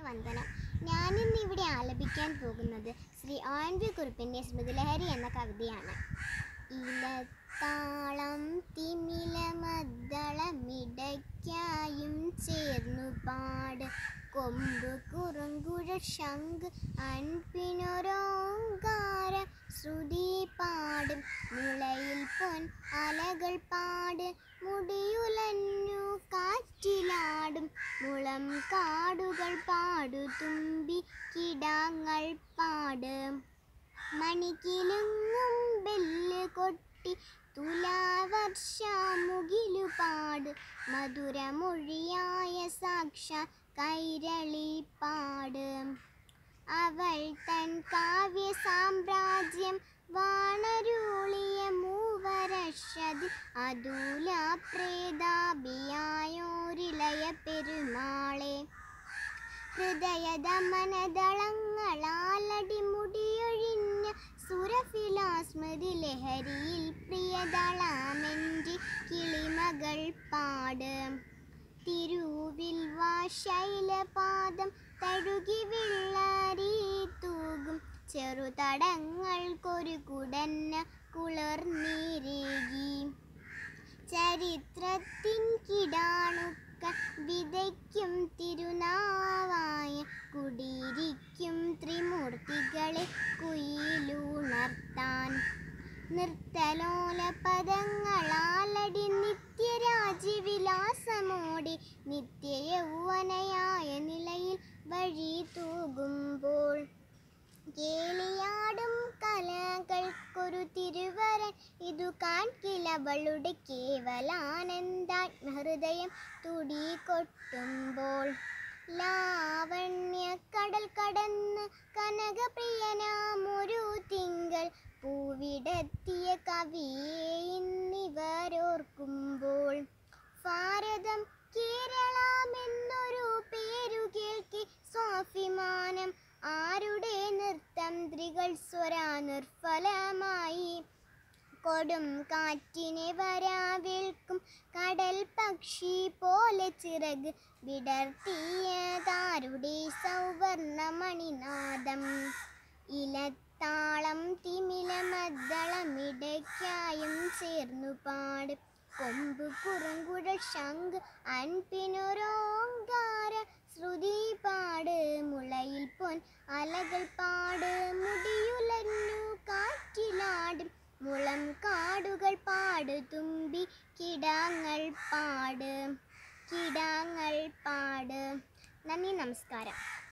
വന്ദനം ഞാനിന്ന് ഇവിടെ ആലപിക്കാൻ പോകുന്നത് ശ്രീ ഒ എൻ വി കുറിപ്പിൻ്റെ സ്മൃതിലഹരി എന്ന കവിതയാണ് ഇലത്താളം തിമിലമദ്ദളമിടയ്ക്കായും ചേർന്നു പാട് കൊമ്പ് കുറുങ്കുഴ ശംഖ് അൻപിനൊരോങ്കാര ശ്രുതി പാടും മുളയിൽ പൊൻ അലകൾ പാട് മുടിയുലഞ്ഞു കാറ്റിലാടും മുളം കാടുകൾ പാടു തുമ്പി കിടാങ്ങൾ പാട് മണിക്കിലുങ്ങും ബെല്ല് കൊട്ടി തുലാവർഷമുകിലു പാട് മധുരമൊഴിയായ സാക്ഷ കൈരളി പാട് അവൾ തൻ കാവ്യ സാമ്രാജ്യം വാണരുളിയ മൂവരഷതി അതുല പ്രേതാപിയായോരിളയ പെരുമാളെ ഹൃദയദമനദളങ്ങളാലടി മുടിയൊഴിഞ്ഞ സുരഫിലാസ്മൃതി ലഹരിയിൽ പ്രിയദളമെൻ്റെ കിളിമകൾ പാട് തിരുവിൽ വാശൈലപാദം തഴുകി വിള്ളറി തൂകും ചെറുതടങ്ങൾക്കൊരു കുടന്ന കുളിർനീരേകി ചരിത്രത്തിൻ കിടാണുക്ക വിതയ്ക്കും തിരുനാവായ കുടിയിരിക്കും ത്രിമൂർത്തികളെ കുയിലുണർത്താൻ നിർത്തലോല പദങ്ങളാലടി നിത്യരാജ്യവിലാസമോടെ നിത്യയൗവനയായ നിലയിൽ വഴി തൂകുമ്പോൾ കേളിയാടും കലകൾക്കൊരു തിരുവരൻ ഇതു കാൺകിലവളുടെ കേവലാനന്ദാത്മഹൃദയം തുടി കൊട്ടുമ്പോൾ ലാവണ്യ കടൽ കടന്ന് കനകപ്രിയനാമൊരു തിങ്കൾ പൂവിടെത്തിയ കവിയെ ഇന്നിവരോർക്കുമ്പോൾ ഭാരതം കേരളമെന്നൊരു പേരു കേൾക്കി സ്വാഭിമാനം ആരുടെ നൃത്തന്ത്രികൾ സ്വരാനിർഫലമായി കൊടും കാറ്റിനെ വരാവേൽക്കും കടൽ പക്ഷി പോലെ ചിറക് വിടർത്തിയതാരുടെ സൗവർണമണിനാദം ഇലത്താളം തിമിലമദ്ദളമിടയ്ക്കായും ചേർന്നു പാട് കൊമ്പ് കുറുങ്കുഴ ശംഖ് അൻപിനൊരോങ്കാര ശ്രുതി പാട് മുളയിൽ പൊൻ അലകൾ പാട് മുടിയുലഞ്ഞു കാറ്റിലാടും മുളം കാടുകൾ പാട് തുമ്പി കിടാങ്ങൾ പാട് കിടാങ്ങൾ പാട് നന്ദി നമസ്കാരം